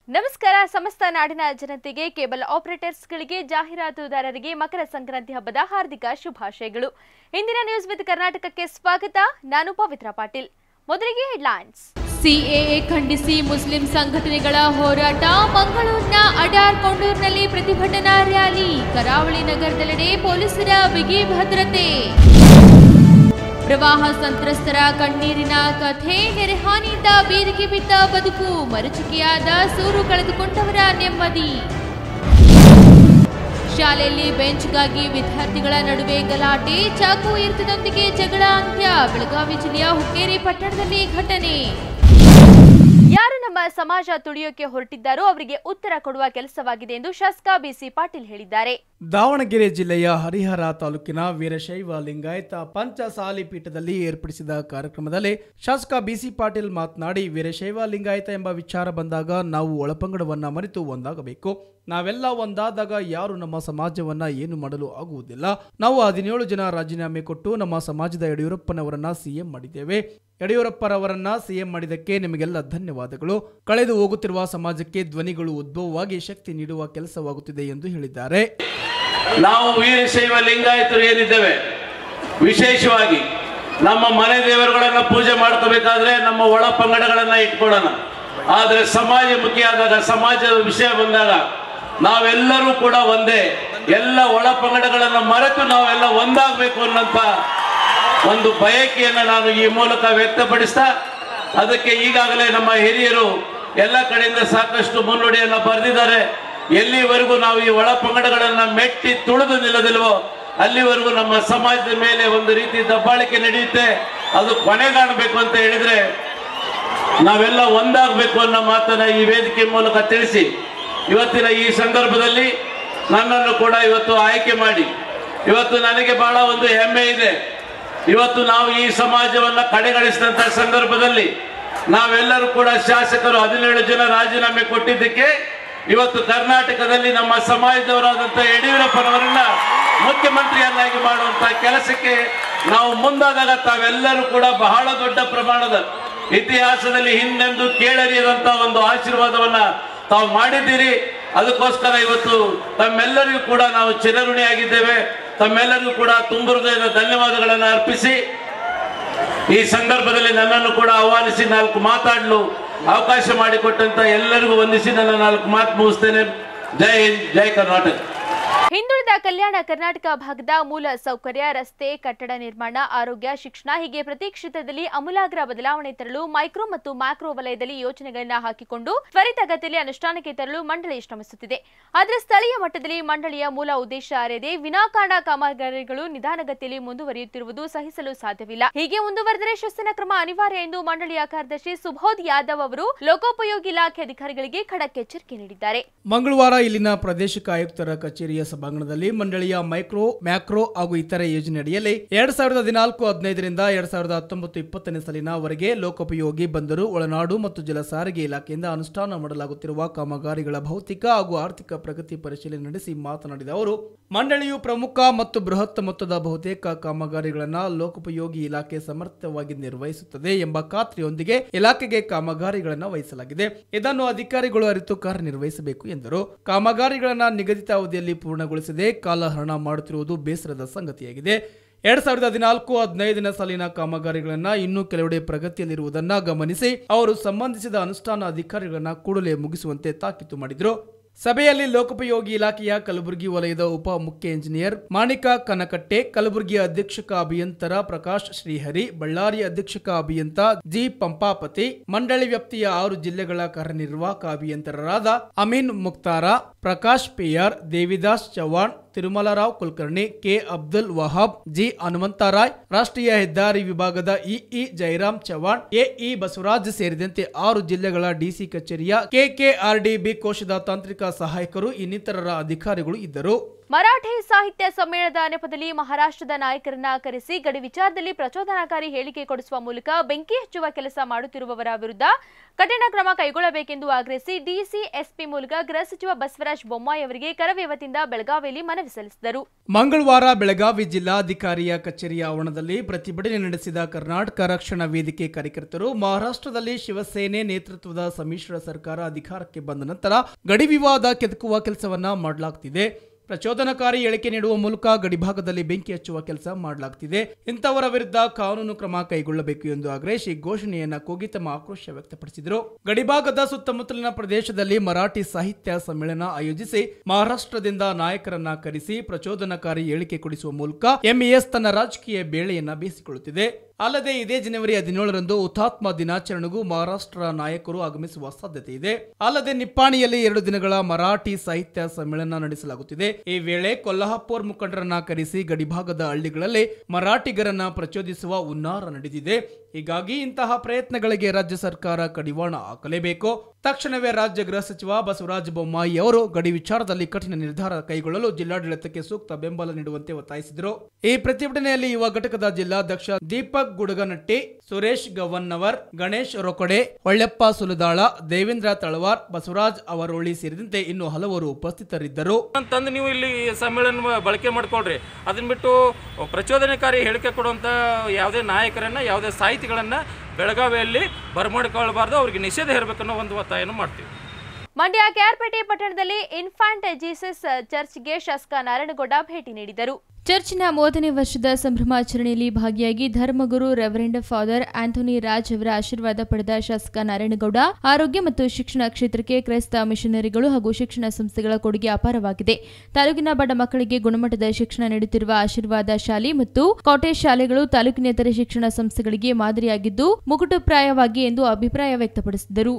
ನಮಸ್ಕಾರ ಸಮಸ್ತ ನಾಡಿನ ಜನತೆಗೆ ಕೇಬಲ್ ಆಪರೇಟರ್ಸ್ಗಳಿಗೆ ಜಾಹೀರಾತುದಾರರಿಗೆ ಮಕರ ಸಂಕ್ರಾಂತಿ ಹಬ್ಬದ ಹಾರ್ದಿಕ ಶುಭಾಶಯಗಳು ಇಂದಿನ ನ್ಯೂಸ್ ವಿತ್ ಕರ್ನಾಟಕಕ್ಕೆ ಸ್ವಾಗತ ನಾನು ಪವಿತ್ರ ಪಾಟೀಲ್ ಮೊದಲಿಗೆ ಹೆಡ್ಲೈನ್ಸ್ ಸಿಎಎ ಖಂಡಿಸಿ ಮುಸ್ಲಿಂ ಸಂಘಟನೆಗಳ ಹೋರಾಟ ಮಂಗಳೂರಿನ ಅಡಾರ್ ಕೊಂಡೂರಿನಲ್ಲಿ ಪ್ರತಿಭಟನಾ ರ್ಯಾಲಿ ಕರಾವಳಿ ನಗರದೆಲ್ಲೆಡೆ ಪೊಲೀಸರ ಬಿಗಿ ಭದ್ರತೆ ಪ್ರವಾಹ ಸಂತ್ರಸ್ತರ ಕಣ್ಣೀರಿನ ಕಥೆ ನೆರೆಹಾನಿಯಿಂದ ಬೀದಿಗೆ ಬಿದ್ದ ಬದುಕು ಮರುಚಿಕೆಯಾದ ಸೂರು ಕಳೆದುಕೊಂಡವರ ನೆಮ್ಮದಿ ಶಾಲೆಯಲ್ಲಿ ಬೆಂಚ್ಗಾಗಿ ವಿದ್ಯಾರ್ಥಿಗಳ ನಡುವೆ ಗಲಾಟೆ ಚಾಕು ಇರ್ತದೊಂದಿಗೆ ಜಗಳ ಅಂತ್ಯ ಬೆಳಗಾವಿ ಜಿಲ್ಲೆಯ ಹುಕ್ಕೇರಿ ಪಟ್ಟಣದಲ್ಲಿ ಘಟನೆ ಯಾರು ನಮ್ಮ ಸಮಾಜ ತುಳಿಯೋಕೆ ಹೊರಟಿದ್ದಾರೋ ಅವರಿಗೆ ಉತ್ತರ ಕೊಡುವ ಕೆಲಸವಾಗಿದೆ ಎಂದು ಶಾಸಕ ಬಿಸಿ ಪಾಟೀಲ್ ಹೇಳಿದ್ದಾರೆ ದಾವಣಗೆರೆ ಜಿಲ್ಲೆಯ ಹರಿಹರ ತಾಲೂಕಿನ ವೀರಶೈವ ಲಿಂಗಾಯತ ಪಂಚಸಾಲಿ ಪೀಠದಲ್ಲಿ ಏರ್ಪಡಿಸಿದ ಕಾರ್ಯಕ್ರಮದಲ್ಲಿ ಶಾಸಕ ಬಿಸಿ ಪಾಟೀಲ್ ಮಾತನಾಡಿ ವೀರಶೈವ ಲಿಂಗಾಯತ ಎಂಬ ವಿಚಾರ ಬಂದಾಗ ನಾವು ಒಳಪಂಗಡವನ್ನ ಮರೆತು ಒಂದಾಗಬೇಕು ನಾವೆಲ್ಲ ಒಂದಾದಾಗ ಯಾರು ನಮ್ಮ ಸಮಾಜವನ್ನ ಏನು ಮಾಡಲು ಆಗುವುದಿಲ್ಲ ನಾವು ಹದಿನೇಳು ಜನ ರಾಜೀನಾಮೆ ಕೊಟ್ಟು ನಮ್ಮ ಸಮಾಜದ ಯಡಿಯೂರಪ್ಪನವರನ್ನ ಸಿಎಂ ಮಾಡಿದ್ದೇವೆ ಯಡಿಯೂರಪ್ಪರವರನ್ನ ಸಿಎಂ ಮಾಡಿದ್ದಕ್ಕೆ ನಿಮಗೆಲ್ಲ ಧನ್ಯವಾದಗಳು ಕಳೆದು ಹೋಗುತ್ತಿರುವ ಸಮಾಜಕ್ಕೆ ಧ್ವನಿಗಳು ಉದ್ಭವವಾಗಿ ಶಕ್ತಿ ನೀಡುವ ಕೆಲಸವಾಗುತ್ತಿದೆ ಎಂದು ಹೇಳಿದ್ದಾರೆ ನಾವು ವೀರಶೈವ ಲಿಂಗಾಯತರು ಏನಿದ್ದೇವೆ ವಿಶೇಷವಾಗಿ ನಮ್ಮ ಮನೆ ದೇವರುಗಳನ್ನ ಪೂಜೆ ಮಾಡ್ಕೋಬೇಕಾದ್ರೆ ನಮ್ಮ ಒಳ ಪಂಗಡಗಳನ್ನ ಇಟ್ಕೊಳ್ಳೋಣ ಆದ್ರೆ ಸಮಾಜಮುಖಿ ಆದಾಗ ಸಮಾಜದ ವಿಷಯ ಬಂದಾಗ ನಾವೆಲ್ಲರೂ ಕೂಡ ಒಂದೇ ಎಲ್ಲ ಒಳ ಪಂಗಡಗಳನ್ನ ಮರೆತು ನಾವೆಲ್ಲ ಒಂದಾಗಬೇಕು ಅನ್ನೋಂಥ ಒಂದು ಬಯಕೆಯನ್ನು ನಾನು ಈ ಮೂಲಕ ವ್ಯಕ್ತಪಡಿಸ್ತಾ ಅದಕ್ಕೆ ಈಗಾಗಲೇ ನಮ್ಮ ಹಿರಿಯರು ಎಲ್ಲ ಕಡೆಯಿಂದ ಸಾಕಷ್ಟು ಮುನ್ನುಡಿಯನ್ನು ಬರೆದಿದ್ದಾರೆ ಎಲ್ಲಿವರೆಗೂ ನಾವು ಈ ಒಳ ಪಂಗಡಗಳನ್ನ ಮೆಟ್ಟಿ ತುಳಿದು ನಿಲ್ಲದಿಲ್ವೋ ಅಲ್ಲಿವರೆಗೂ ನಮ್ಮ ಸಮಾಜದ ಮೇಲೆ ಒಂದು ರೀತಿ ದಬ್ಬಾಳಿಕೆ ನಡೆಯುತ್ತೆ ಅದು ಕೊನೆಗಾಣಬೇಕು ಅಂತ ಹೇಳಿದ್ರೆ ನಾವೆಲ್ಲ ಒಂದಾಗಬೇಕು ಅನ್ನೋ ಮಾತನ್ನ ಈ ವೇದಿಕೆ ಮೂಲಕ ತಿಳಿಸಿ ಇವತ್ತಿನ ಈ ಸಂದರ್ಭದಲ್ಲಿ ನನ್ನನ್ನು ಕೂಡ ಇವತ್ತು ಆಯ್ಕೆ ಮಾಡಿ ಇವತ್ತು ನನಗೆ ಬಹಳ ಒಂದು ಹೆಮ್ಮೆ ಇದೆ ಇವತ್ತು ನಾವು ಈ ಸಮಾಜವನ್ನ ಕಡೆಗಣಿಸಿದಂತ ಸಂದರ್ಭದಲ್ಲಿ ನಾವೆಲ್ಲರೂ ಕೂಡ ಶಾಸಕರು ಹದಿನೇಳು ಜನ ರಾಜೀನಾಮೆ ಕೊಟ್ಟಿದ್ದಕ್ಕೆ ಇವತ್ತು ಕರ್ನಾಟಕದಲ್ಲಿ ನಮ್ಮ ಸಮಾಜದವರಾದಂಥ ಯಡಿಯೂರಪ್ಪನವರನ್ನ ಮುಖ್ಯಮಂತ್ರಿಯನ್ನಾಗಿ ಮಾಡುವಂತ ಕೆಲಸಕ್ಕೆ ನಾವು ಮುಂದಾದಾಗ ತಾವೆಲ್ಲರೂ ಕೂಡ ಬಹಳ ದೊಡ್ಡ ಪ್ರಮಾಣದ ಇತಿಹಾಸದಲ್ಲಿ ಹಿಂದೆಂದು ಕೇಳರಿಯದಂತ ಒಂದು ಆಶೀರ್ವಾದವನ್ನ ತಾವು ಮಾಡಿದ್ದೀರಿ ಅದಕ್ಕೋಸ್ಕರ ಇವತ್ತು ತಮ್ಮೆಲ್ಲರಿಗೂ ಕೂಡ ನಾವು ಚಿರಋಣಿಯಾಗಿದ್ದೇವೆ ತಮ್ಮೆಲ್ಲರಿಗೂ ಕೂಡ ತುಂಬು ಹೃದಯದ ಧನ್ಯವಾದಗಳನ್ನು ಅರ್ಪಿಸಿ ಈ ಸಂದರ್ಭದಲ್ಲಿ ನನ್ನನ್ನು ಕೂಡ ಆಹ್ವಾನಿಸಿ ನಾಲ್ಕು ಮಾತಾಡಲು ಅವಕಾಶ ಮಾಡಿಕೊಟ್ಟಂತ ಎಲ್ಲರಿಗೂ ವಂದಿಸಿ ನನ್ನ ನಾಲ್ಕು ಮಾತು ಮುಗಿಸ್ತೇನೆ ಜೈ ಹಿಂದ್ ಜೈ ಕರ್ನಾಟಕ ಹಿಂದುಳಿದ ಕಲ್ಯಾಣ ಕರ್ನಾಟಕ ಭಾಗದ ಮೂಲ ಸೌಕರ್ಯ ರಸ್ತೆ ಕಟ್ಟಡ ನಿರ್ಮಾಣ ಆರೋಗ್ಯ ಶಿಕ್ಷಣ ಹೀಗೆ ಪ್ರತಿ ಕ್ಷೇತ್ರದಲ್ಲಿ ಅಮೂಲಾಗ್ರ ಬದಲಾವಣೆ ತರಲು ಮೈಕ್ರೋ ಮತ್ತು ಮ್ಯಾಕ್ರೋ ವಲಯದಲ್ಲಿ ಯೋಜನೆಗಳನ್ನ ಹಾಕಿಕೊಂಡು ತ್ವರಿತಗತಿಯಲ್ಲಿ ಅನುಷ್ಠಾನಕ್ಕೆ ತರಲು ಮಂಡಳಿ ಶ್ರಮಿಸುತ್ತಿದೆ ಆದರೆ ಸ್ಥಳೀಯ ಮಟ್ಟದಲ್ಲಿ ಮಂಡಳಿಯ ಮೂಲ ಉದ್ದೇಶ ಅರಿಯದೆ ವಿನಾಕಾರಣ ಕಾಮಗಾರಿಗಳು ನಿಧಾನಗತಿಯಲ್ಲಿ ಮುಂದುವರಿಯುತ್ತಿರುವುದು ಸಹಿಸಲು ಸಾಧ್ಯವಿಲ್ಲ ಹೀಗೆ ಮುಂದುವರೆದರೆ ಶಿಸ್ತಿನ ಕ್ರಮ ಅನಿವಾರ್ಯ ಎಂದು ಮಂಡಳಿಯ ಕಾರ್ಯದರ್ಶಿ ಸುಬೋಧ್ ಯಾದವ್ ಅವರು ಲೋಕೋಪಯೋಗಿ ಇಲಾಖೆ ಅಧಿಕಾರಿಗಳಿಗೆ ಖಡಕ್ ಎಚ್ಚರಿಕೆ ನೀಡಿದ್ದಾರೆ ಮಂಗಳವಾರ ಇಲ್ಲಿನ ಪ್ರಾದೇಶಿಕ ಆಯುಕ್ತರ ಕಚೇರಿಯ ಸಭಾಂಗಣದಲ್ಲಿ ಮಂಡಳಿಯ ಮೈಕ್ರೋ ಮ್ಯಾಕ್ರೋ ಹಾಗೂ ಇತರೆ ಯೋಜನೆಯಡಿಯಲ್ಲಿ ಎರಡ್ ಸಾವಿರದ ಹದಿನಾಲ್ಕು ಹದಿನೈದರಿಂದ ಎರಡ್ ಸಾವಿರದ ಹತ್ತೊಂಬತ್ತು ಇಪ್ಪತ್ತನೇ ಸಾಲಿನವರೆಗೆ ಲೋಕೋಪಯೋಗಿ ಬಂದರು ಒಳನಾಡು ಮತ್ತು ಜಲ ಸಾರಿಗೆ ಇಲಾಖೆಯಿಂದ ಅನುಷ್ಠಾನ ಮಾಡಲಾಗುತ್ತಿರುವ ಕಾಮಗಾರಿಗಳ ಭೌತಿಕ ಹಾಗೂ ಆರ್ಥಿಕ ಪ್ರಗತಿ ಪರಿಶೀಲನೆ ನಡೆಸಿ ಮಾತನಾಡಿದ ಅವರು ಮಂಡಳಿಯು ಪ್ರಮುಖ ಮತ್ತು ಬೃಹತ್ ಮೊತ್ತದ ಬಹುತೇಕ ಕಾಮಗಾರಿಗಳನ್ನು ಲೋಕೋಪಯೋಗಿ ಇಲಾಖೆ ಸಮರ್ಥವಾಗಿ ನಿರ್ವಹಿಸುತ್ತದೆ ಎಂಬ ಖಾತ್ರಿಯೊಂದಿಗೆ ಇಲಾಖೆಗೆ ಕಾಮಗಾರಿಗಳನ್ನು ವಹಿಸಲಾಗಿದೆ ಇದನ್ನು ಅಧಿಕಾರಿಗಳು ಅರಿತು ಕಾರ್ಯನಿರ್ವಹಿಸಬೇಕು ಎಂದರು ಕಾಮಗಾರಿಗಳನ್ನು ನಿಗದಿತ ಅವಧಿಯಲ್ಲಿ ಪೂರ್ಣಗೊಳಿಸದೆ ಕಾಲಹರಣ ಮಾಡುತ್ತಿರುವುದು ಬೇಸರದ ಸಂಗತಿಯಾಗಿದೆ ಎರಡ್ ಸಾವಿರದ ಹದಿನಾಲ್ಕು ಹದಿನೈದನೇ ಸಾಲಿನ ಕಾಮಗಾರಿಗಳನ್ನ ಇನ್ನೂ ಕೆಲವೆಡೆ ಪ್ರಗತಿಯಲ್ಲಿರುವುದನ್ನ ಗಮನಿಸಿ ಅವರು ಸಂಬಂಧಿಸಿದ ಅನುಷ್ಠಾನ ಅಧಿಕಾರಿಗಳನ್ನ ಕೂಡಲೇ ಮುಗಿಸುವಂತೆ ತಾಕೀತು ಮಾಡಿದರು ಸಭೆಯಲ್ಲಿ ಲೋಕೋಪಯೋಗಿ ಇಲಾಖೆಯ ಕಲಬುರಗಿ ವಲಯದ ಉಪ ಮುಖ್ಯ ಇಂಜಿನಿಯರ್ ಮಾಣಿಕ ಕನಕಟ್ಟೆ ಕಲಬುರಗಿ ಅಧೀಕ್ಷಕ ಅಭಿಯಂತರ ಪ್ರಕಾಶ್ ಶ್ರೀಹರಿ ಬಳ್ಳಾರಿ ಅಧೀಕ್ಷಕ ಅಭಿಯಂತ ಜಿ ಪಂಪಾಪತಿ ಮಂಡಳಿ ವ್ಯಾಪ್ತಿಯ ಆರು ಜಿಲ್ಲೆಗಳ ಕಾರ್ಯನಿರ್ವಾಹಕ ಅಭಿಯಂತರರಾದ Ameen Muktara Prakash PR Devidas Chavan Tirumalarao Kulkarni K Abdul Wahab G Hanumantharai ರಾಷ್ಟ್ರೀಯ ಹೆದ್ದಾರಿ ವಿಭಾಗದ ಇಇ ಜಯರಾಮ್ ಚವ್ಹಾಣ್ ಎಇ ಬಸವರಾಜ್ ಸೇರಿದಂತೆ ಆರು ಜಿಲ್ಲೆಗಳ ಡಿಸಿ ಕಚೇರಿಯ ಕೆಕೆಆರ್ಡಿಬಿ ಕೋಶದ ತಾಂತ್ರಿಕ ಸಹಾಯಕರು ಇನ್ನಿತರರ ಅಧಿಕಾರಿಗಳು ಇದ್ದರು ಮರಾಠಿ ಸಾಹಿತ್ಯ ಸಮ್ಮೇಳನದ ನೆಪದಲ್ಲಿ ಮಹಾರಾಷ್ಟ್ರದ ನಾಯಕರನ್ನ ಕರೆಸಿ ಗಡಿ ವಿಚಾರದಲ್ಲಿ ಪ್ರಚೋದನಾಕಾರಿ ಹೇಳಿಕೆ ಕೊಡಿಸುವ ಮೂಲಕ ಬೆಂಕಿ ಹಚ್ಚುವ ಕೆಲಸ ಮಾಡುತ್ತಿರುವವರ ವಿರುದ್ಧ ಕಠಿಣ ಕ್ರಮ ಕೈಗೊಳ್ಳಬೇಕೆಂದು ಆಗ್ರಹಿಸಿ ಡಿಸಿ ಎಸ್ಪಿ ಮೂಲಕ ಗೃಹ ಸಚಿವ ಬಸವರಾಜ ಬೊಮ್ಮಾಯಿ ಅವರಿಗೆ ಕರವೇ ವತಿಯಿಂದ ಬೆಳಗಾವಿಯಲ್ಲಿ ಮನವಿ ಸಲ್ಲಿಸಿದರು ಮಂಗಳವಾರ ಬೆಳಗಾವಿ ಜಿಲ್ಲಾಧಿಕಾರಿಯ ಕಚೇರಿಯ ಆವರಣದಲ್ಲಿ ಪ್ರತಿಭಟನೆ ನಡೆಸಿದ ಕರ್ನಾಟಕ ರಕ್ಷಣಾ ವೇದಿಕೆ ಕಾರ್ಯಕರ್ತರು ಮಹಾರಾಷ್ಟ್ರದಲ್ಲಿ ಶಿವಸೇನೆ ನೇತೃತ್ವದ ಸಮ್ಮಿಶ್ರ ಸರ್ಕಾರ ಅಧಿಕಾರಕ್ಕೆ ಬಂದ ನಂತರ ಗಡಿ ವಿವಾದ ಕೆದಕುವ ಕೆಲಸವನ್ನ ಮಾಡಲಾಗ್ತಿದೆ ಪ್ರಚೋದನಕಾರಿ ಹೇಳಿಕೆ ನೀಡುವ ಮೂಲಕ ಗಡಿಭಾಗದಲ್ಲಿ ಬೆಂಕಿ ಹಚ್ಚುವ ಕೆಲಸ ಮಾಡಲಾಗ್ತಿದೆ ಇಂಥವರ ವಿರುದ್ಧ ಕಾನೂನು ಕ್ರಮ ಕೈಗೊಳ್ಳಬೇಕು ಎಂದು ಆಗ್ರಹಿಸಿ ಘೋಷಣೆಯನ್ನ ಕೂಗಿ ತಮ್ಮ ಆಕ್ರೋಶ ವ್ಯಕ್ತಪಡಿಸಿದರು ಗಡಿಭಾಗದ ಸುತ್ತಮುತ್ತಲಿನ ಪ್ರದೇಶದಲ್ಲಿ ಮರಾಠಿ ಸಾಹಿತ್ಯ ಸಮ್ಮೇಳನ ಆಯೋಜಿಸಿ ಮಹಾರಾಷ್ಟ್ರದಿಂದ ನಾಯಕರನ್ನ ಕರೆಸಿ ಪ್ರಚೋದನಕಾರಿ ಹೇಳಿಕೆ ಕೊಡಿಸುವ ಮೂಲಕ ಎಂಇಎಸ್ ತನ್ನ ರಾಜಕೀಯ ಬೇಳೆಯನ್ನ ಬೀಸಿಕೊಳ್ಳುತ್ತಿದೆ ಅಲ್ಲದೆ ಇದೇ ಜನವರಿ ಹದಿನೇಳರಂದು ಹುತಾತ್ಮ ದಿನಾಚರಣೆಗೂ ಮಹಾರಾಷ್ಟ್ರ ನಾಯಕರು ಆಗಮಿಸುವ ಸಾಧ್ಯತೆ ಇದೆ ಅಲ್ಲದೆ ನಿಪ್ಪಾಣಿಯಲ್ಲಿ ಎರಡು ದಿನಗಳ ಮರಾಠಿ ಸಾಹಿತ್ಯ ಸಮ್ಮೇಳನ ನಡೆಸಲಾಗುತ್ತಿದೆ ಈ ವೇಳೆ ಕೊಲ್ಹಾಪುರ್ ಮುಖಂಡರನ್ನ ಕರೆಸಿ ಗಡಿಭಾಗದ ಹಳ್ಳಿಗಳಲ್ಲಿ ಮರಾಠಿಗರನ್ನ ಪ್ರಚೋದಿಸುವ ಹುನ್ನಾರ ನಡೆದಿದೆ ಹೀಗಾಗಿ ಇಂತಹ ಪ್ರಯತ್ನಗಳಿಗೆ ರಾಜ್ಯ ಸರ್ಕಾರ ಕಡಿವಾಣ ಹಾಕಲೇಬೇಕು ತಕ್ಷಣವೇ ರಾಜ್ಯ ಗೃಹ ಸಚಿವ ಬಸವರಾಜ ಬೊಮ್ಮಾಯಿ ಅವರು ಗಡಿ ವಿಚಾರದಲ್ಲಿ ಕಠಿಣ ನಿರ್ಧಾರ ಕೈಗೊಳ್ಳಲು ಜಿಲ್ಲಾಡಳಿತಕ್ಕೆ ಸೂಕ್ತ ಬೆಂಬಲ ನೀಡುವಂತೆ ಒತ್ತಾಯಿಸಿದರು ಈ ಪ್ರತಿಭಟನೆಯಲ್ಲಿ ಯುವ ಘಟಕದ ಜಿಲ್ಲಾಧ್ಯಕ್ಷ ದೀಪಕ್ ಗುಡಗನಟ್ಟಿ ಸುರೇಶ್ ಗವನ್ನವರ್ ಗಣೇಶ್ ರೊಕೊಡೆ ಹೊಳ್ಳೆಪ್ಪ ಸುಲದಾಳ ದೇವೇಂದ್ರ ತಳವಾರ್ ಬಸವರಾಜ್ ಅವರೊಳ್ಳಿ ಸೇರಿದಂತೆ ಇನ್ನು ಹಲವರು ಉಪಸ್ಥಿತರಿದ್ದರು ತಂದು ನೀವು ಇಲ್ಲಿ ಸಮ್ಮೇಳನ ಬಳಕೆ ಮಾಡ್ಕೊಳ್ರಿ ಅದನ್ನ ಬಿಟ್ಟು ಪ್ರಚೋದನಕಾರಿ ಹೇಳಿಕೆ ಕೊಡುವಂಥ ಯಾವುದೇ ನಾಯಕರನ್ನ ಯಾವುದೇ ಸಾಹಿತಿಗಳನ್ನ ಬೆಳಗಾವಿಯಲ್ಲಿ ಬರಮಾಡಿಕೊಳ್ಳಬಾರ್ದು ಅವ್ರಿಗೆ ನಿಷೇಧ ಇರಬೇಕನ್ನೋ ಒಂದು ಒತ್ತಾಯನ ಮಾಡ್ತೀವಿ ಮಂಡ್ಯ ಕೆಆರ್ಪೇಟೆ ಪಟ್ಟಣದಲ್ಲಿ ಇನ್ಫಾಂಟ್ ಜೀಸಸ್ ಚರ್ಚ್ಗೆ ಶಾಸಕ ನಾರಾಯಣಗೌಡ ಭೇಟಿ ನೀಡಿದರು ಚರ್ಚಿನ ಮೂವತ್ತನೇ ವರ್ಷದ ಸಂಭ್ರಮಾಚರಣೆಯಲ್ಲಿ ಭಾಗಿಯಾಗಿ ಧರ್ಮಗುರು ರೆವರೆಂಡ್ ಫಾದರ್ ಆಂಥೋನಿ ರಾಜ್ ಅವರ ಆಶೀರ್ವಾದ ಪಡೆದ ಶಾಸಕ ನಾರಾಯಣಗೌಡ ಆರೋಗ್ಯ ಮತ್ತು ಶಿಕ್ಷಣ ಕ್ಷೇತ್ರಕ್ಕೆ ಕ್ರೈಸ್ತ ಮಿಷನರಿಗಳು ಹಾಗೂ ಶಿಕ್ಷಣ ಸಂಸ್ಥೆಗಳ ಕೊಡುಗೆ ಅಪಾರವಾಗಿದೆ ತಾಲೂಕಿನ ಬಡ ಮಕ್ಕಳಿಗೆ ಗುಣಮಟ್ಟದ ಶಿಕ್ಷಣ ನೀಡುತ್ತಿರುವ ಆಶೀರ್ವಾದ ಶಾಲೆ ಮತ್ತು ಕಾಟೇಜ್ ಶಾಲೆಗಳು ತಾಲೂಕಿನೇತರ ಶಿಕ್ಷಣ ಸಂಸ್ಥೆಗಳಿಗೆ ಮಾದರಿಯಾಗಿದ್ದು ಮುಕುಟಪ್ರಾಯವಾಗಿ ಎಂದು ಅಭಿಪ್ರಾಯ ವ್ಯಕ್ತಪಡಿಸಿದರು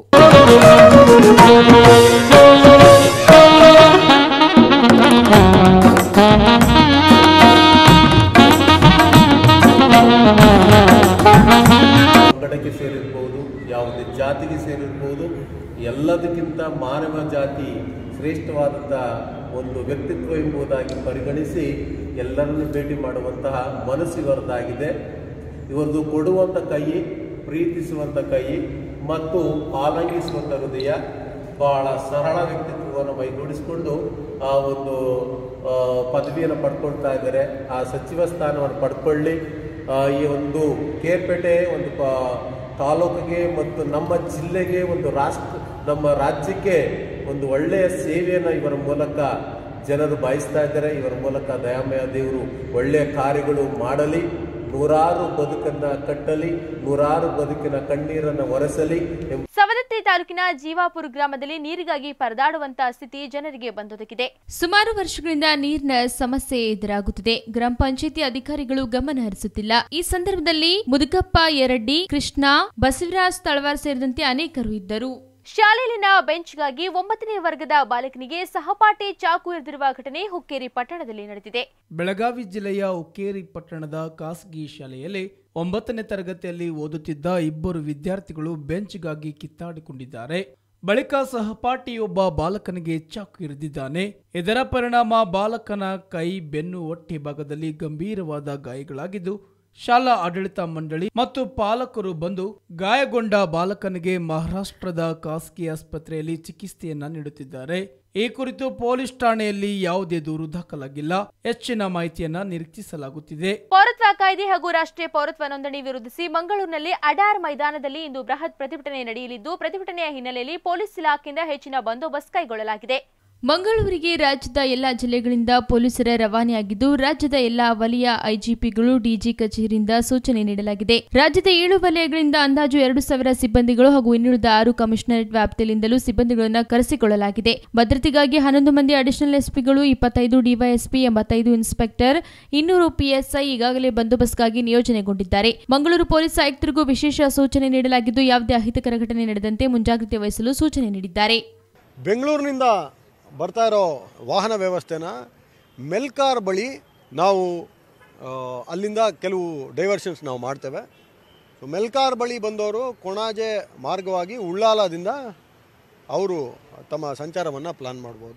ಪಂಗಡಕ್ಕೆ ಸೇರಿರ್ಬೋದು ಯಾವುದೇ ಜಾತಿಗೆ ಸೇರಿರ್ಬೋದು ಎಲ್ಲದಕ್ಕಿಂತ ಮಾನವ ಜಾತಿ ಶ್ರೇಷ್ಠವಾದಂಥ ಒಂದು ವ್ಯಕ್ತಿತ್ವ ಎಂಬುದಾಗಿ ಪರಿಗಣಿಸಿ ಎಲ್ಲರನ್ನು ಭೇಟಿ ಮಾಡುವಂತಹ ಮನಸ್ಸು ಇವರದಾಗಿದೆ ಇವರದು ಕೊಡುವಂಥ ಕೈ ಪ್ರೀತಿಸುವಂಥ ಕೈ ಮತ್ತು ಆಲಂಗಿಸುವಂಥ ಹೃದಯ ಬಹಳ ಸರಳ ವ್ಯಕ್ತಿತ್ವವನ್ನು ಮೈಗೂಡಿಸಿಕೊಂಡು ಆ ಒಂದು ಆ, ಪದವಿಯನ್ನು ಪಡ್ಕೊಳ್ತಾ ಇದ್ದಾರೆ ಆ ಸಚಿವ ಸ್ಥಾನವನ್ನು ಪಡ್ಕೊಳ್ಳಿ ಆ, ಈ ಒಂದು ಕೇರ್ಪೇಟೆ ಒಂದು ಪ- ತಾಲೂಕಿಗೆ ಮತ್ತು ನಮ್ಮ ಜಿಲ್ಲೆಗೆ ಒಂದು ರಾಷ್ಟ್ರ ನಮ್ಮ ರಾಜ್ಯಕ್ಕೆ ಒಂದು ಒಳ್ಳೆಯ ಸೇವೆಯನ್ನು ಇವರ ಮೂಲಕ ಜನರು ಬಯಸ್ತಾ ಇದ್ದಾರೆ ಇವರ ಮೂಲಕ ದಯಾಮಯ ದೇವರು ಒಳ್ಳೆಯ ಕಾರ್ಯಗಳು ಮಾಡಲಿ ನೂರಾರು ಬದುಕನ್ನ ಕಟ್ಟಲಿ ನೂರಾರು ಬದುಕಿನ ಕಣ್ಣೀರನ್ನು ಒರೆಸಲಿ ಎಂಬ ಸವದತ್ತಿ ತಾಲೂಕಿನ ಜೀವಾಪುರ ಗ್ರಾಮದಲ್ಲಿ ನೀರಿಗಾಗಿ ಪರದಾಡುವಂತಹ ಸ್ಥಿತಿ ಜನರಿಗೆ ಬಂದೊದಗಿದೆ ಸುಮಾರು ವರ್ಷಗಳಿಂದ ನೀರಿನ ಸಮಸ್ಯೆ ಎದುರಾಗುತ್ತಿದೆ ಗ್ರಾಮ ಪಂಚಾಯತಿ ಅಧಿಕಾರಿಗಳು ಗಮನ ಹರಿಸುತ್ತಿಲ್ಲ ಈ ಸಂದರ್ಭದಲ್ಲಿ ಮುದುಕಪ್ಪ ಎರಡ್ಡಿ ಕೃಷ್ಣ ಬಸವರಾಜ್ ತಳವಾರ್ ಸೇರಿದಂತೆ ಅನೇಕರು ಇದ್ದರು ಶಾಲೆಯಲ್ಲಿನ ಬೆಂಚ್ಗಾಗಿ ಒಂಬತ್ತನೇ ವರ್ಗದ ಬಾಲಕನಿಗೆ ಸಹಪಾಠಿ ಚಾಕು ಇರಿದಿರುವ ಘಟನೆ ಹುಕ್ಕೇರಿ ಪಟ್ಟಣದಲ್ಲಿ ನಡೆದಿದೆ ಬೆಳಗಾವಿ ಜಿಲ್ಲೆಯ ಉಕ್ಕೇರಿ ಪಟ್ಟಣದ ಖಾಸಗಿ ಶಾಲೆಯಲ್ಲಿ ಒಂಬತ್ತನೇ ತರಗತಿಯಲ್ಲಿ ಓದುತ್ತಿದ್ದ ಇಬ್ಬರು ವಿದ್ಯಾರ್ಥಿಗಳು ಬೆಂಚ್ಗಾಗಿ ಕಿತ್ತಾಡಿಕೊಂಡಿದ್ದಾರೆ ಬಳಿಕ ಸಹಪಾಠಿಯೊಬ್ಬ ಬಾಲಕನಿಗೆ ಚಾಕು ಇರಿದಿದ್ದಾನೆ ಇದರ ಪರಿಣಾಮ ಬಾಲಕನ ಕೈ ಬೆನ್ನು ಹೊಟ್ಟೆ ಭಾಗದಲ್ಲಿ ಗಂಭೀರವಾದ ಗಾಯಗಳಾಗಿದ್ದು ಶಾಲಾ ಆಡಳಿತ ಮಂಡಳಿ ಮತ್ತು ಪಾಲಕರು ಬಂದು ಗಾಯಗೊಂಡ ಬಾಲಕನಿಗೆ ಮಹಾರಾಷ್ಟ್ರದ ಖಾಸಗಿ ಆಸ್ಪತ್ರೆಯಲ್ಲಿ ಚಿಕಿತ್ಸೆಯನ್ನ ನೀಡುತ್ತಿದ್ದಾರೆ ಈ ಕುರಿತು ಪೊಲೀಸ್ ಠಾಣೆಯಲ್ಲಿ ಯಾವುದೇ ದೂರು ದಾಖಲಾಗಿಲ್ಲ ಹೆಚ್ಚಿನ ಮಾಹಿತಿಯನ್ನ ನಿರೀಕ್ಷಿಸಲಾಗುತ್ತಿದೆ ಪೌರತ್ವ ಕಾಯ್ದೆ ಹಾಗೂ ರಾಷ್ಟ್ರೀಯ ಪೌರತ್ವ ನೋಂದಣಿ ವಿರೋಧಿಸಿ ಮಂಗಳೂರಿನಲ್ಲಿ ಅಡಾರ್ ಮೈದಾನದಲ್ಲಿ ಇಂದು ಬೃಹತ್ ಪ್ರತಿಭಟನೆ ನಡೆಯಲಿದ್ದು ಪ್ರತಿಭಟನೆಯ ಹಿನ್ನೆಲೆಯಲ್ಲಿ ಪೊಲೀಸ್ ಇಲಾಖೆಯಿಂದ ಹೆಚ್ಚಿನ ಬಂದೋಬಸ್ತ್ ಕೈಗೊಳ್ಳಲಾಗಿದೆ ಮಂಗಳೂರಿಗೆ ರಾಜ್ಯದ ಎಲ್ಲಾ ಜಿಲ್ಲೆಗಳಿಂದ ಪೊಲೀಸರ ರವಾನೆಯಾಗಿದ್ದು ರಾಜ್ಯದ ಎಲ್ಲಾ ವಲಯ ಐಜಿಪಿಗಳು ಡಿಜಿ ಕಚೇರಿಯಿಂದ ಸೂಚನೆ ನೀಡಲಾಗಿದೆ ರಾಜ್ಯದ ಏಳು ವಲಯಗಳಿಂದ ಅಂದಾಜು ಎರಡು ಸಾವಿರ ಸಿಬ್ಬಂದಿಗಳು ಹಾಗೂ ಇನ್ನುಳಿದ ಆರು ಕಮಿಷನರೇಟ್ ವ್ಯಾಪ್ತಿಯಿಂದಲೂ ಸಿಬ್ಬಂದಿಗಳನ್ನು ಕರೆಸಿಕೊಳ್ಳಲಾಗಿದೆ ಭದ್ರತೆಗಾಗಿ ಹನ್ನೊಂದು ಮಂದಿ ಅಡಿಷನಲ್ ಎಸ್ಪಿಗಳು ಇಪ್ಪತ್ತೈದು ಡಿವೈಎಸ್ಪಿ ಎಂಬತ್ತೈದು ಇನ್ಸ್ಪೆಕ್ಟರ್ ಇನ್ನೂರು ಪಿಎಸ್ಐ ಈಗಾಗಲೇ ಬಂದೋಬಸ್ತ್ಗಾಗಿ ನಿಯೋಜನೆಗೊಂಡಿದ್ದಾರೆ ಮಂಗಳೂರು ಪೊಲೀಸ್ ಆಯುಕ್ತರಿಗೂ ವಿಶೇಷ ಸೂಚನೆ ನೀಡಲಾಗಿದ್ದು ಯಾವುದೇ ಅಹಿತಕರ ಘಟನೆ ನಡೆದಂತೆ ಮುಂಜಾಗ್ರತೆ ವಹಿಸಲು ಸೂಚನೆ ನೀಡಿದ್ದಾರೆ ಬೆಂಗಳೂರಿನಿಂದ ಬರ್ತಾ ಇರೋ ವಾಹನ ವ್ಯವಸ್ಥೆನ ಮೆಲ್ಕಾರ್ ಬಳಿ ನಾವು ಆ, ಅಲ್ಲಿಂದ ಕೆಲವು ಡೈವರ್ಷನ್ಸ್ ನಾವು ಮಾಡ್ತೇವೆ ಸೊ ಮೆಲ್ಕಾರ್ ಬಳಿ ಬಂದವರು ಕೊಣಾಜೆ ಮಾರ್ಗವಾಗಿ ಉಳ್ಳಾಲದಿಂದ ಅವರು ತಮ್ಮ ಸಂಚಾರವನ್ನು ಪ್ಲಾನ್ ಮಾಡ್ಬೋದು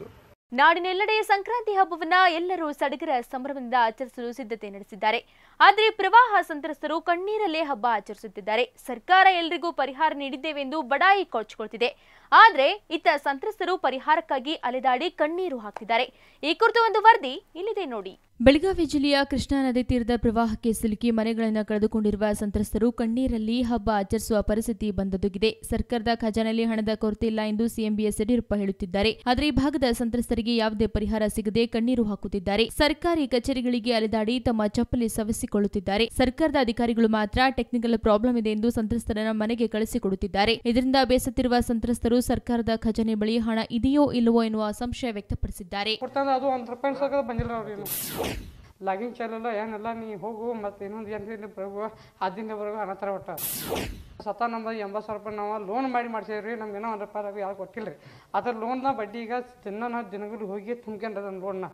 ನಾಡಿನೆಲ್ಲೆಡೆ ಸಂಕ್ರಾಂತಿ ಹಬ್ಬವನ್ನ ಎಲ್ಲರೂ ಸಡಗರ ಸಂಭ್ರಮದಿಂದ ಆಚರಿಸಲು ಸಿದ್ಧತೆ ನಡೆಸಿದ್ದಾರೆ ಆದರೆ ಪ್ರವಾಹ ಸಂತ್ರಸ್ತರು ಕಣ್ಣೀರಲ್ಲೇ ಹಬ್ಬ ಆಚರಿಸುತ್ತಿದ್ದಾರೆ ಸರ್ಕಾರ ಎಲ್ರಿಗೂ ಪರಿಹಾರ ನೀಡಿದ್ದೇವೆಂದು ಬಡಾಯಿ ಕೊಚ್ಕೊಳ್ತಿದೆ ಆದ್ರೆ ಇತ್ತ ಸಂತ್ರಸ್ತರು ಪರಿಹಾರಕ್ಕಾಗಿ ಅಲೆದಾಡಿ ಕಣ್ಣೀರು ಹಾಕ್ತಿದ್ದಾರೆ ಈ ಕುರಿತು ಒಂದು ವರದಿ ಇಲ್ಲಿದೆ ನೋಡಿ ಬೆಳಗಾವಿ ಜಿಲ್ಲೆಯ ಕೃಷ್ಣಾ ನದಿ ತೀರದ ಪ್ರವಾಹಕ್ಕೆ ಸಿಲುಕಿ ಮನೆಗಳನ್ನು ಕಳೆದುಕೊಂಡಿರುವ ಸಂತ್ರಸ್ತರು ಕಣ್ಣೀರಲ್ಲಿ ಹಬ್ಬ ಆಚರಿಸುವ ಪರಿಸ್ಥಿತಿ ಬಂದೊದಗಿದೆ ಸರ್ಕಾರದ ಖಜಾನೆಯಲ್ಲಿ ಹಣದ ಕೊರತೆ ಇಲ್ಲ ಎಂದು ಸಿಎಂ ಬಿಎಸ್ ಯಡಿಯೂರಪ್ಪ ಹೇಳುತ್ತಿದ್ದಾರೆ ಆದರೆ ಈ ಭಾಗದ ಸಂತ್ರಸ್ತರಿಗೆ ಯಾವುದೇ ಪರಿಹಾರ ಸಿಗದೆ ಕಣ್ಣೀರು ಹಾಕುತ್ತಿದ್ದಾರೆ ಸರ್ಕಾರಿ ಕಚೇರಿಗಳಿಗೆ ಅಲೆದಾಡಿ ತಮ್ಮ ಚಪ್ಪಲಿ ಸವಸಿಕೊಳ್ಳುತ್ತಿದ್ದಾರೆ ಸರ್ಕಾರದ ಅಧಿಕಾರಿಗಳು ಮಾತ್ರ ಟೆಕ್ನಿಕಲ್ ಪ್ರಾಬ್ಲಮ್ ಇದೆ ಎಂದು ಸಂತ್ರಸ್ತರನ್ನ ಮನೆಗೆ ಕಳಿಸಿಕೊಡುತ್ತಿದ್ದಾರೆ ಇದರಿಂದ ಬೇಸತ್ತಿರುವ ಸಂತ್ರಸ್ತರು ಸರ್ಕಾರದ ಖಜಾನೆ ಬಳಿ ಹಣ ಇದೆಯೋ ಇಲ್ಲವೋ ಎನ್ನುವ ಸಂಶಯ ವ್ಯಕ್ತಪಡಿಸಿದ್ದಾರೆ ಕೊಡ್ತಂದ್ರೆ ಅದು ಒಂದು ರೂಪಾಯಿ ಸಾಕದ ಬಂದಿಲ್ಲ ಅವ್ರಿಗೆ ಲಾಗಿನ್ ಚಾಲಲ್ಲ ಏನೆಲ್ಲ ನೀ ಹೋಗು ಮತ್ತು ಇನ್ನೊಂದು ಏನು ಬರಗು ಹದಿನ ಬರಗು ಅನ್ನೋ ಒಟ್ಟ ಸತ ನಮ್ದು ಎಂಬತ್ತು ಸಾವಿರ ರೂಪಾಯಿ ನಾವು ಲೋನ್ ಮಾಡಿ ಮಾಡ್ಸೇವ್ರಿ ನಮ್ಗೆ ಏನೋ ಒಂದು ರೂಪಾಯಿ ಯಾರು ಕೊಟ್ಟಿಲ್ಲ ರೀ ಅದ್ರ ಲೋನ್ನ ಬಡ್ಡಿ ಈಗ ದಿನ ನಾವು ದಿನಗಳು ಹೋಗಿ ತುಂಬ್ಕೊಂಡ್ರೆ ಅದನ್ನ ಲೋನ್ನ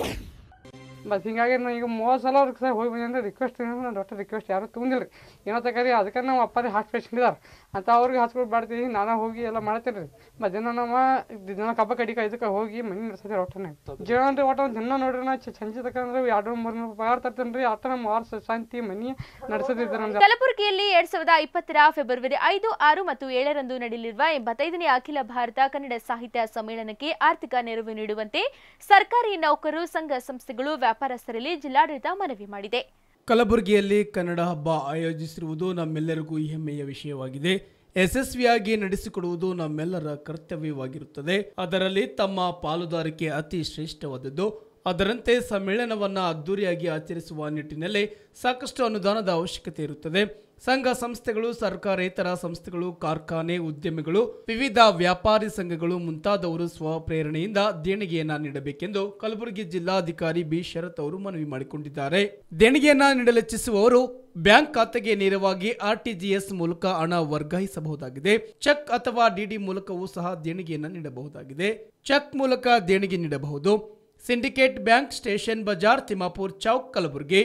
ಮತ್ತು ಹಿಂಗಾಗಿ ನಾವು ಈಗ ಮೂವತ್ತು ಸಲ ಅವ್ರಿಗೆ ಸರ್ ಹೋಗಿ ಬಂದ್ರೆ ರಿಕ್ವೆಸ್ಟ್ ನಾನು ಒಟ್ಟು ರಿಕ್ವೆಸ್ಟ್ ಯಾರು ತುಂಬಿಲ್ಲ ರೀ ಏನೋ ತಗರಿ ಅದಕ್ಕೆ ನಾವು ಅಪ್ಪರೇ ಹಾಕಿ ಪೇಷಂಟ್ ಅಂತ ಅವ್ರಿಗೆ ಹಾಸ್ಪಿಟಲ್ ಮಾಡ್ತೀವಿ ನಾನು ಹೋಗಿ ಎಲ್ಲ ಮಾಡ್ತೀನಿ ರೀ ಮತ್ತು ದಿನ ನಮ್ಮ ದಿನ ಕಬ್ಬ ಕಡಿಕ ಇದಕ್ಕೆ ಹೋಗಿ ಮನೆ ನಡೆಸಿದ್ರೆ ಒಟ್ಟನೆ ಜೀವನ ರೀ ಒಟ್ಟು ಒಂದು ದಿನ ನೋಡ್ರಿ ನಾ ಸಂಜೆ ತಕಂದ್ರೆ ಎರಡು ಮೂರು ನೂರು ಪಗಾರ ತರ್ತೇನೆ ರೀ ಅಟ್ಟ ನಮ್ಮ ವಾರ ಶಾಂತಿ ಮನೆ ನಡೆಸೋದಿದ್ದೆ ನಮ್ದು ಕಲಬುರಗಿಯಲ್ಲಿ ಎರಡ್ ಸಾವಿರದ ಇಪ್ಪತ್ತರ ಫೆಬ್ರವರಿ ಐದು ಆರು ಮತ್ತು ಏಳರಂದು ನಡೆಯಲಿರುವ ಎಂಬತ್ತೈದನೇ ಅಖಿಲ ಭಾರತ ಕನ್ನಡ ಸಾಹಿತ್ಯ ಸಮ್ಮೇಳನಕ್ಕೆ ಆರ್ಥಿಕ ನೆರವು ನೀಡುವಂತೆ ಸರ್ಕಾರಿ ನೌಕರರು ಸಂಘ ಸಂಸ್ಥೆಗಳು ವ್ಯಾಪಾರಸ್ಥರಲ್ಲಿ ಜಿಲ್ಲಾಡಳಿತ ಮನವಿ ಮಾಡಿದೆ ಕಲಬುರಗಿಯಲ್ಲಿ ಕನ್ನಡ ಹಬ್ಬ ಆಯೋಜಿಸಿರುವುದು ನಮ್ಮೆಲ್ಲರಿಗೂ ಹೆಮ್ಮೆಯ ವಿಷಯವಾಗಿದೆ ಯಶಸ್ವಿಯಾಗಿ ನಡೆಸಿಕೊಡುವುದು ನಮ್ಮೆಲ್ಲರ ಕರ್ತವ್ಯವಾಗಿರುತ್ತದೆ ಅದರಲ್ಲಿ ತಮ್ಮ ಪಾಲುದಾರಿಕೆ ಅತಿ ಶ್ರೇಷ್ಠವಾದದ್ದು ಅದರಂತೆ ಸಮ್ಮೇಳನವನ್ನು ಅದ್ದೂರಿಯಾಗಿ ಆಚರಿಸುವ ನಿಟ್ಟಿನಲ್ಲಿ ಸಾಕಷ್ಟು ಅನುದಾನದ ಅವಶ್ಯಕತೆ ಇರುತ್ತದೆ ಸಂಘ ಸಂಸ್ಥೆಗಳು ಸರ್ಕಾರೇತರ ಸಂಸ್ಥೆಗಳು ಕಾರ್ಖಾನೆ ಉದ್ಯಮಿಗಳು ವಿವಿಧ ವ್ಯಾಪಾರಿ ಸಂಘಗಳು ಮುಂತಾದವರು ಸ್ವಪ್ರೇರಣೆಯಿಂದ ದೇಣಿಗೆಯನ್ನ ನೀಡಬೇಕೆಂದು ಕಲಬುರಗಿ ಜಿಲ್ಲಾಧಿಕಾರಿ ಬಿ ಶರತ್ ಅವರು ಮನವಿ ಮಾಡಿಕೊಂಡಿದ್ದಾರೆ ದೇಣಿಗೆಯನ್ನ ನೀಡಲಿಚ್ಛಿಸುವವರು ಬ್ಯಾಂಕ್ ಖಾತೆಗೆ ನೇರವಾಗಿ ಆರ್ಟಿಜಿಎಸ್ ಮೂಲಕ ಹಣ ವರ್ಗಾಯಿಸಬಹುದಾಗಿದೆ ಚೆಕ್ ಅಥವಾ ಡಿಡಿ ಮೂಲಕವೂ ಸಹ ದೇಣಿಗೆಯನ್ನು ನೀಡಬಹುದಾಗಿದೆ ಚೆಕ್ ಮೂಲಕ ದೇಣಿಗೆ ನೀಡಬಹುದು syndicate bank station Bazar Timmapur Chowk Kalaburagi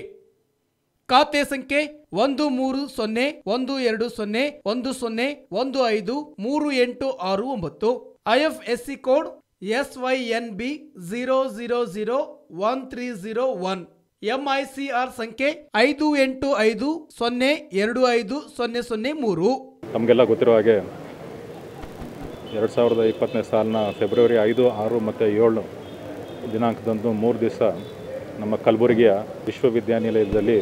ಖಾತೆ ಸಂಖ್ಯೆ ಒಂದು ಮೂರು ಸೊನ್ನೆ ಒಂದು ಎರಡು ಸೊನ್ನೆ ಒಂದು ಸೊನ್ನೆ ಒಂದು ಐದು ಮೂರು ಎಂಟು ಆರು ಒಂಬತ್ತು IFSC code S Y N B zero zero zero one three zero one MICR ಸಂಖ್ಯೆ ಐದು ಎಂಟು ಐದು ಸೊನ್ನೆ ಎರಡು ಐದು ಸೊನ್ನೆ ಸೊನ್ನೆ ಮೂರು ತಮಗೆಲ್ಲ ಗೊತ್ತಿರೋ ಹಾಗೆ ಎರಡು ಸಾವಿರದ ಇಪ್ಪತ್ತನೇ ಸಾಲಿನ ಫೆಬ್ರವರಿ ಐದು ಆರು ಮತ್ತು ಏಳು ದಿನಾಂಕದಂದು ಮೂರು ದಿವಸ ನಮ್ಮ ಕಲಬುರಗಿಯ ವಿಶ್ವವಿದ್ಯಾನಿಲಯದಲ್ಲಿ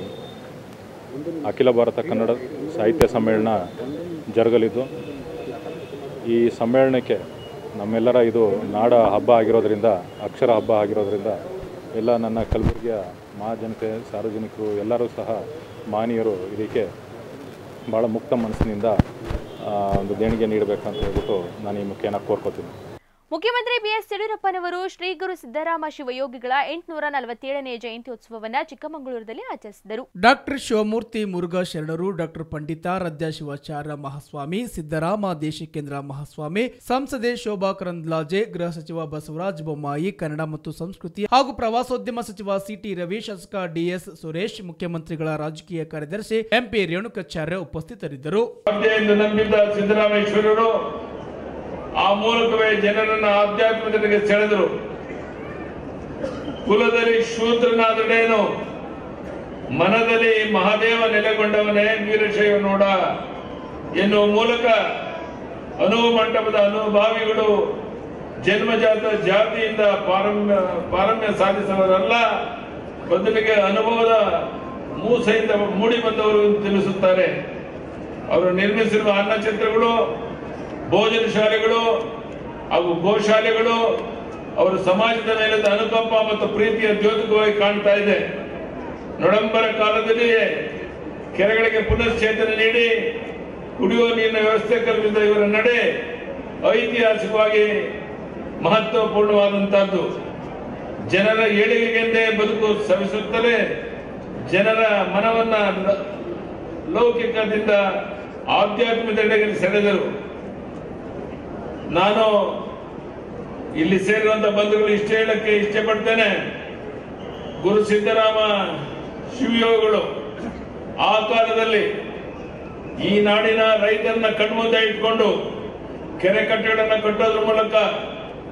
ಅಖಿಲ ಭಾರತ ಕನ್ನಡ ಸಾಹಿತ್ಯ ಸಮ್ಮೇಳನ ಜರುಗಲಿದ್ದು ಈ ಸಮ್ಮೇಳನಕ್ಕೆ ನಮ್ಮೆಲ್ಲರ ಇದು ನಾಡ ಹಬ್ಬ ಆಗಿರೋದ್ರಿಂದ ಅಕ್ಷರ ಹಬ್ಬ ಆಗಿರೋದ್ರಿಂದ ಎಲ್ಲ ನನ್ನ ಕಲಬುರಗಿಯ ಮಹಾಜನತೆ ಸಾರ್ವಜನಿಕರು ಎಲ್ಲರೂ ಸಹ ಮಾನೀಯರು ಇದಕ್ಕೆ ಭಾಳ ಮುಕ್ತ ಮನಸ್ಸಿನಿಂದ ಆ, ಒಂದು ದೇಣಿಗೆ ನೀಡಬೇಕಂತ ಹೇಳ್ಬಿಟ್ಟು ನಾನು ಈ ಮುಖೇನ ಕೋರ್ಕೋತೀನಿ ಮುಖ್ಯಮಂತ್ರಿ ಬಿಎಸ್ ಯಡಿಯೂರಪ್ಪನವರು ಶ್ರೀ ಗುರು ಸಿದ್ದರಾಮ ಶಿವಯೋಗಿಗಳ ಎಂಟುನೂರ ನಲವತ್ತೇಳನೇ ಜಯಂತ್ಯೋತ್ಸವವನ್ನು ಚಿಕ್ಕಮಗಳೂರಿನಲ್ಲಿ ಆಚರಿಸಿದರು ಡಾಕ್ಟರ್ ಶಿವಮೂರ್ತಿ ಮುರುಘಾ ಶರಣರು ಡಾಕ್ಟರ್ ಪಂಡಿತಾರಾಧ್ಯ ಶಿವಾಚಾರ್ಯ ಮಹಾಸ್ವಾಮಿ ಸಿದ್ದರಾಮ ದೇಶಿಕೇಂದ್ರ ಮಹಾಸ್ವಾಮಿ ಸಂಸದೆ ಶೋಭಾ ಕರಂದ್ಲಾಜೆ ಗೃಹ ಸಚಿವ ಬಸವರಾಜ ಬೊಮ್ಮಾಯಿ ಕನ್ನಡ ಮತ್ತು ಸಂಸ್ಕೃತಿ ಹಾಗೂ ಪ್ರವಾಸೋದ್ಯಮ ಸಚಿವ ಸಿಟಿ ರವಿ ಶಾಸಕ ಡಿಎಸ್ ಸುರೇಶ್ ಮುಖ್ಯಮಂತ್ರಿಗಳ ರಾಜಕೀಯ ಕಾರ್ಯದರ್ಶಿ ಎಂಪಿ ರೇಣುಕಾಚಾರ್ಯ ಉಪಸ್ಥಿತರಿದ್ದರು ಸಾಧ್ಯ ಎಂದು ನಂಬಿದ್ದ ಸಿದ್ದರಾಮೇಶ್ವರರು ಆ ಮೂಲಕವೇ ಜನರನ್ನ ಆಧ್ಯಾತ್ಮದೆಡೆಗೆ ಸೆಳೆದರು ಕುಲದಲ್ಲಿ ಶೂದ್ರನಾದಡೇನು ಮನದಲ್ಲಿ ಮಹಾದೇವ ನೆಲೆಗೊಂಡವನೇ ವೀರಶೈವ ನೋಡ ಎನ್ನುವ ಮೂಲಕ ಅನುವು ಮಂಟಪದ ಅನುಭಾವಿಗಳು ಜನ್ಮಜಾತ ಜಾತಿಯಿಂದ ಪಾರಮ್ಯ ಪಾರಮ್ಯ ಸಾಧಿಸುವವರಲ್ಲ ಬದಲಿಗೆ ಅನುಭವದ ಮೂಸೆಯಿಂದ ಮೂಡಿ ಬಂದವರು ಎಂದು ತಿಳಿಸುತ್ತಾರೆ ಅವರು ನಿರ್ಮಿಸಿರುವ ಅನ್ನಛತ್ರಗಳು ಭೋಜನ ಶಾಲೆಗಳು ಹಾಗೂ ಗೋಶಾಲೆಗಳು ಅವರು ಸಮಾಜದ ಮೇಲಿದ್ದ ಅನುಕಂಪ ಮತ್ತು ಪ್ರೀತಿಯ ದ್ಯೋತಕವಾಗಿ ಕಾಣ್ತಾ ಇದೆ ನೊಳಂಬರ ಕಾಲದಲ್ಲಿಯೇ ಕೆರೆಗಳಿಗೆ ಪುನಶ್ಚೇತನ ನೀಡಿ ಕುಡಿಯುವ ನೀರಿನ ವ್ಯವಸ್ಥೆ ಕಲ್ಪಿಸಿದ ಇವರ ನಡೆ ಐತಿಹಾಸಿಕವಾಗಿ ಮಹತ್ವಪೂರ್ಣವಾದಂತಹದ್ದು ಜನರ ಏಳಿಗೆಗೆಂದೇ ಬದುಕು ಸವಿಸುತ್ತಲೇ ಜನರ ಮನವನ್ನ ಲ- ಲೌಕಿಕದಿಂದ ಆಧ್ಯಾತ್ಮದೆಡೆಗೆ ಸೆಳೆದರು ನಾನು ಇಲ್ಲಿ ಸೇರಿರುವಂತ ಬಂಧುಗಳು ಇಷ್ಟ ಹೇಳಕ್ಕೆ ಇಷ್ಟಪಡ್ತೇನೆ ಗುರು ಸಿದ್ದರಾಮ ಶಿವಯೋಗಿಗಳು ಆ ಕಾಲದಲ್ಲಿ ಈ ನಾಡಿನ ರೈತರನ್ನ ಕಣ್ಮುಂದೆ ಇಟ್ಕೊಂಡು ಕೆರೆ ಕಟ್ಟಡನ್ನ ಕಟ್ಟೋದ್ರ ಮೂಲಕ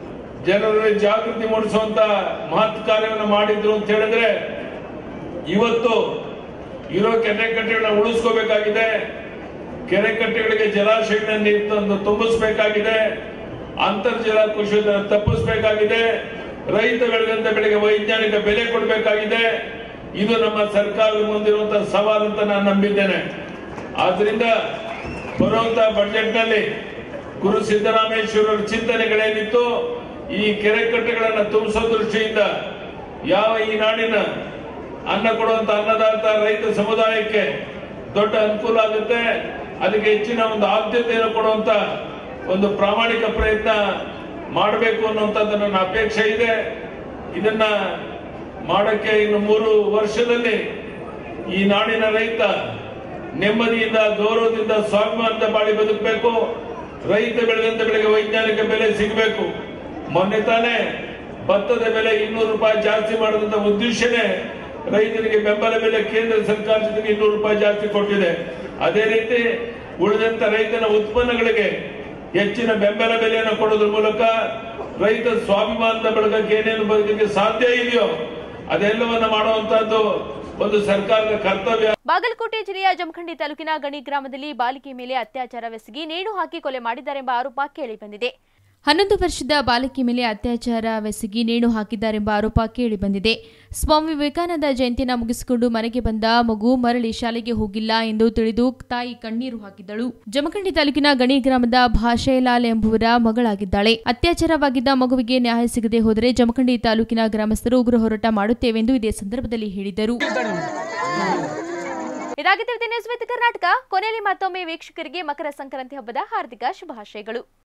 ಜನರಲ್ಲಿ ಜಾಗೃತಿ ಮೂಡಿಸುವಂತ ಮಹತ್ ಕಾರ್ಯವನ್ನು ಮಾಡಿದ್ರು ಅಂತ ಹೇಳಿದ್ರೆ ಇವತ್ತು ಇರೋ ಕೆರೆ ಕಟ್ಟೆಗಳನ್ನ ಉಳಿಸ್ಕೋಬೇಕಾಗಿದೆ ಕೆರೆ ಕಟ್ಟೆಗಳಿಗೆ ಜಲಾಶಯಗಳ ನೀರು ತಂದು ತುಂಬಿಸಬೇಕಾಗಿದೆ ಅಂತರ್ಜಲ ಕುಸಿಯೋದನ್ನ ತಪ್ಪಿಸಬೇಕಾಗಿದೆ ರೈತ ಬೆಳೆದಂತ ಬೆಳೆಗೆ ವೈಜ್ಞಾನಿಕ ಬೆಲೆ ಕೊಡಬೇಕಾಗಿದೆ ಇದು ನಮ್ಮ ಸರ್ಕಾರದ ಮುಂದಿರುವಂತಹ ಸವಾಲು ಅಂತ ನಾನು ನಂಬಿದ್ದೇನೆ ಆದ್ರಿಂದ ಬರುವಂತಹ ಬಜೆಟ್ನಲ್ಲಿ ಗುರು ಸಿದ್ದರಾಮೇಶ್ವರರ ಚಿಂತನೆಗಳೇನಿತ್ತು ಈ ಕೆರೆ ಕಟ್ಟೆಗಳನ್ನು ತುಂಬಿಸೋ ದೃಷ್ಟಿಯಿಂದ ಯಾವ ಈ ನಾಡಿನ ಅನ್ನ ಕೊಡುವಂತ ಅನ್ನದಾತ ರೈತ ಸಮುದಾಯಕ್ಕೆ ದೊಡ್ಡ ಅನುಕೂಲ ಆಗುತ್ತೆ ಅದಕ್ಕೆ ಹೆಚ್ಚಿನ ಒಂದು ಆದ್ಯತೆಯನ್ನು ಕೊಡುವಂತ ಒಂದು ಪ್ರಾಮಾಣಿಕ ಪ್ರಯತ್ನ ಮಾಡಬೇಕು ಅನ್ನುವಂಥದ್ದು ನನ್ನ ಅಪೇಕ್ಷೆ ಇದೆ ಇದನ್ನ ಮಾಡಕ್ಕೆ ಇನ್ನು ಮೂರು ವರ್ಷದಲ್ಲಿ ಈ ನಾಡಿನ ರೈತ ನೆಮ್ಮದಿಯಿಂದ ಗೌರವದಿಂದ ಸ್ವಾಭಿಮಾನದ ಬಾಳಿ ಬದುಕಬೇಕು ರೈತ ಬೆಳೆದಂತ ಬೆಳೆಗೆ ವೈಜ್ಞಾನಿಕ ಬೆಲೆ ಸಿಗಬೇಕು ಮೊನ್ನೆ ತಾನೇ ಭತ್ತದ ಬೆಲೆ ಇನ್ನೂರು ರೂಪಾಯಿ ಜಾಸ್ತಿ ಮಾಡೋದಂತ ಉದ್ದೇಶನೇ ರೈತರಿಗೆ ಬೆಂಬಲ ಬೆಲೆ ಕೇಂದ್ರ ಸರ್ಕಾರ ಜೊತೆಗೆ ಇನ್ನೂರು ರೂಪಾಯಿ ಜಾಸ್ತಿ ಕೊಟ್ಟಿದೆ ಅದೇ ರೀತಿ ಉಳಿದಂತ ರೈತನ ಉತ್ಪನ್ನಗಳಿಗೆ ಹೆಚ್ಚಿನ ಬೆಂಬಲ ಬೆಲೆಯನ್ನು ಕೊಡೋದ್ರ ಮೂಲಕ ರೈತ ಸ್ವಾಭಿಮಾನದ ಬೆಳಗಕ್ಕೆ ಏನೇನು ಬದುಕಕ್ಕೆ ಸಾಧ್ಯ ಇದೆಯೋ ಅದೆಲ್ಲವನ್ನ ಮಾಡುವಂತಹದ್ದು ಒಂದು ಸರ್ಕಾರದ ಕರ್ತವ್ಯ ಬಾಗಲಕೋಟೆ ಜಿಲ್ಲೆಯ ಜಮಖಂಡಿ ತಾಲೂಕಿನ ಗಣಿ ಗ್ರಾಮದಲ್ಲಿ ಬಾಲಿಕೆ ಮೇಲೆ ಅತ್ಯಾಚಾರವೆಸಗಿ ನೇಣು ಹಾಕಿ ಕೊಲೆ ಮಾಡಿದ್ದಾರೆಂಬ ಆರೋಪ ಕೇಳಿಬಂದಿದೆ ಹನ್ನೊಂದು ವರ್ಷದ ಬಾಲಕಿ ಮೇಲೆ ಅತ್ಯಾಚಾರವೆಸಗಿ ನೇಣು ಹಾಕಿದ್ದಾರೆಂಬ ಆರೋಪ ಕೇಳಿಬಂದಿದೆ ಸ್ವಾಮಿ ವಿವೇಕಾನಂದ ಜಯಂತಿನ ಮುಗಿಸಿಕೊಂಡು ಮನೆಗೆ ಬಂದ ಮಗು ಮರಳಿ ಶಾಲೆಗೆ ಹೋಗಿಲ್ಲ ಎಂದು ತಿಳಿದು ತಾಯಿ ಕಣ್ಣೀರು ಹಾಕಿದ್ದಳು ಜಮಖಂಡಿ ತಾಲೂಕಿನ ಗಣಿ ಗ್ರಾಮದ ಭಾಷೆಲಾಲ್ ಎಂಬುವರ ಮಗಳಾಗಿದ್ದಾಳೆ ಅತ್ಯಾಚಾರವಾಗಿದ್ದ ಮಗುವಿಗೆ ನ್ಯಾಯ ಸಿಗದೆ ಹೋದರೆ ಜಮಖಂಡಿ ತಾಲೂಕಿನ ಗ್ರಾಮಸ್ಥರು ಉಗ್ರ ಹೋರಾಟ ಮಾಡುತ್ತೇವೆಂದು ಇದೇ ಸಂದರ್ಭದಲ್ಲಿ ಹೇಳಿದರು ಇದಾಗಿತ್ತು ನ್ಯೂಸ್ ವಿತ್ ಕರ್ನಾಟಕ ಕೊನೆಯಲ್ಲಿ ಮತ್ತೊಮ್ಮೆ ವೀಕ್ಷಕರಿಗೆ ಮಕರ ಸಂಕ್ರಾಂತಿ ಹಬ್ಬದ ಹಾರ್ದಿಕ ಶುಭಾಶಯಗಳು